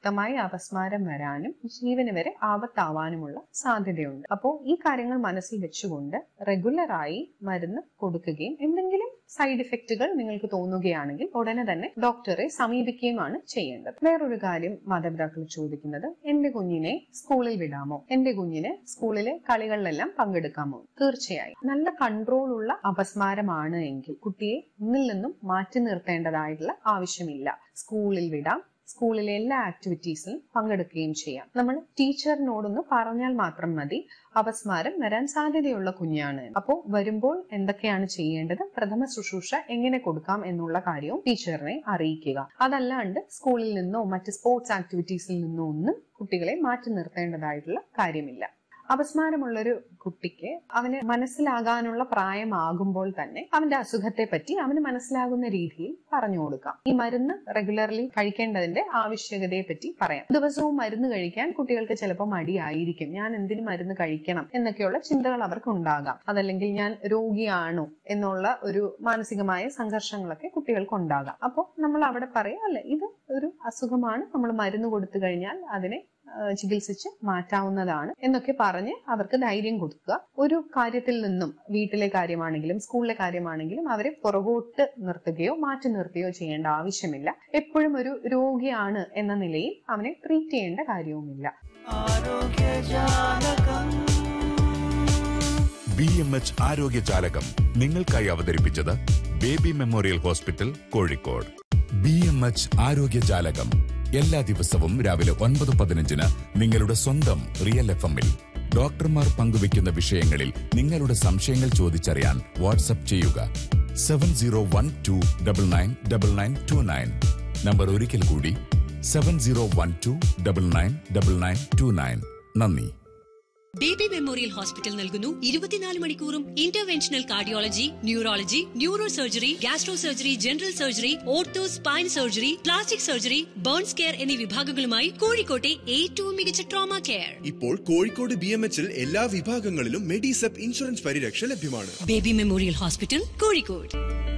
ശക്തമായി അപസ്മാരം വരാനും ജീവന് വരെ ആപത്താവാനുമുള്ള സാധ്യതയുണ്ട് അപ്പോൾ ഈ കാര്യങ്ങൾ മനസ്സിൽ വെച്ചുകൊണ്ട് റെഗുലറായി മരുന്ന് കൊടുക്കുകയും എന്തെങ്കിലും സൈഡ് ഇഫക്റ്റുകൾ നിങ്ങൾക്ക് തോന്നുകയാണെങ്കിൽ ഉടനെ തന്നെ ഡോക്ടറെ സമീപിക്കുകയുമാണ് ചെയ്യേണ്ടത് വേറൊരു കാര്യം മാതാപിതാക്കൾ ചോദിക്കുന്നത് എന്റെ കുഞ്ഞിനെ സ്കൂളിൽ വിടാമോ എന്റെ കുഞ്ഞിന് സ്കൂളിലെ കളികളിലെല്ലാം പങ്കെടുക്കാമോ തീർച്ചയായും നല്ല കൺട്രോൾ ഉള്ള അപസ്മാരമാണ് എങ്കിൽ കുട്ടിയെ ഒന്നിൽ നിന്നും മാറ്റി നിർത്തേണ്ടതായിട്ടുള്ള ആവശ്യമില്ല സ്കൂളിൽ വിടാം സ്കൂളിലെ എല്ലാ ആക്ടിവിറ്റീസിലും പങ്കെടുക്കുകയും ചെയ്യാം നമ്മൾ ടീച്ചറിനോടൊന്ന് പറഞ്ഞാൽ മാത്രം മതി അപസ്മാരം വരാൻ സാധ്യതയുള്ള കുഞ്ഞാണ് അപ്പോൾ വരുമ്പോൾ എന്തൊക്കെയാണ് ചെയ്യേണ്ടത് പ്രഥമ ശുശ്രൂഷ എങ്ങനെ കൊടുക്കാം എന്നുള്ള കാര്യവും ടീച്ചറിനെ അറിയിക്കുക അതല്ലാണ്ട് സ്കൂളിൽ നിന്നോ മറ്റ് സ്പോർട്സ് ആക്ടിവിറ്റീസിൽ നിന്നോ ഒന്നും കുട്ടികളെ മാറ്റി നിർത്തേണ്ടതായിട്ടുള്ള കാര്യമില്ല അപസ്മാരമുള്ളൊരു കുട്ടിക്ക് അവന് മനസ്സിലാകാനുള്ള പ്രായമാകുമ്പോൾ തന്നെ അവന്റെ അസുഖത്തെ പറ്റി അവന് മനസ്സിലാകുന്ന രീതിയിൽ പറഞ്ഞു കൊടുക്കാം ഈ മരുന്ന് റെഗുലർലി കഴിക്കേണ്ടതിന്റെ ആവശ്യകതയെ പറ്റി പറയാം ദിവസവും മരുന്ന് കഴിക്കാൻ കുട്ടികൾക്ക് ചിലപ്പോൾ മടിയായിരിക്കും ഞാൻ എന്തിനു മരുന്ന് കഴിക്കണം എന്നൊക്കെയുള്ള ചിന്തകൾ അവർക്ക് ഉണ്ടാകാം അതല്ലെങ്കിൽ ഞാൻ രോഗിയാണോ എന്നുള്ള ഒരു മാനസികമായ സംഘർഷങ്ങളൊക്കെ കുട്ടികൾക്ക് ഉണ്ടാകാം അപ്പോൾ നമ്മൾ അവിടെ പറയാം അല്ലെ ഇത് ഒരു അസുഖമാണ് നമ്മൾ മരുന്ന് കൊടുത്തു കഴിഞ്ഞാൽ അതിനെ ചികിത്സിച്ച് മാറ്റാവുന്നതാണ് എന്നൊക്കെ പറഞ്ഞ് അവർക്ക് ധൈര്യം കൊടുക്കുക ഒരു കാര്യത്തിൽ നിന്നും വീട്ടിലെ കാര്യമാണെങ്കിലും സ്കൂളിലെ കാര്യമാണെങ്കിലും അവരെ പുറകോട്ട് നിർത്തുകയോ മാറ്റി നിർത്തുകയോ ചെയ്യേണ്ട ആവശ്യമില്ല എപ്പോഴും ഒരു രോഗിയാണ് എന്ന നിലയിൽ അവനെ ട്രീറ്റ് ചെയ്യേണ്ട കാര്യവുമില്ല ബി എം എച്ച് ആരോഗ്യ ജാലകം നിങ്ങൾക്കായി അവതരിപ്പിച്ചത് baby memorial hospital Kozhikode B M H ആരോഗ്യ ജാലകം എല്ലാ ദിവസവും രാവിലെ ഒൻപത് പതിനഞ്ചിന് നിങ്ങളുടെ സ്വന്തം റിയൽ എഫ് എമ്മിൽ ഡോക്ടർമാർ പങ്കുവയ്ക്കുന്ന വിഷയങ്ങളിൽ നിങ്ങളുടെ സംശയങ്ങൾ ചോദിച്ചറിയാൻ വാട്സപ്പ് ചെയ്യുക seven zero one two double nine double nine two nine number ഒരിക്കൽ കൂടി seven zero one two double nine double nine two nine നന്ദി ബേബി മെമ്മോറിയൽ ഹോസ്പിറ്റൽ നൽകുന്നു ഇരുപത്തിനാല് മണിക്കൂറും interventional cardiology neurology neuro surgery gastro surgery general surgery ortho spine surgery plastic surgery burns care എന്നീ വിഭാഗങ്ങളുമായി കോഴിക്കോട്ടെ ഏറ്റവും മികച്ച ട്രോമ കെയർ ഇപ്പോൾ കോഴിക്കോട് ബി എം എച്ചിൽ എല്ലാ വിഭാഗങ്ങളിലും മെഡിസെപ്പ് ഇൻഷുറൻസ് പരിരക്ഷ ലഭ്യമാണ് ബേബി മെമ്മോറിയൽ ഹോസ്പിറ്റൽ കോഴിക്കോട്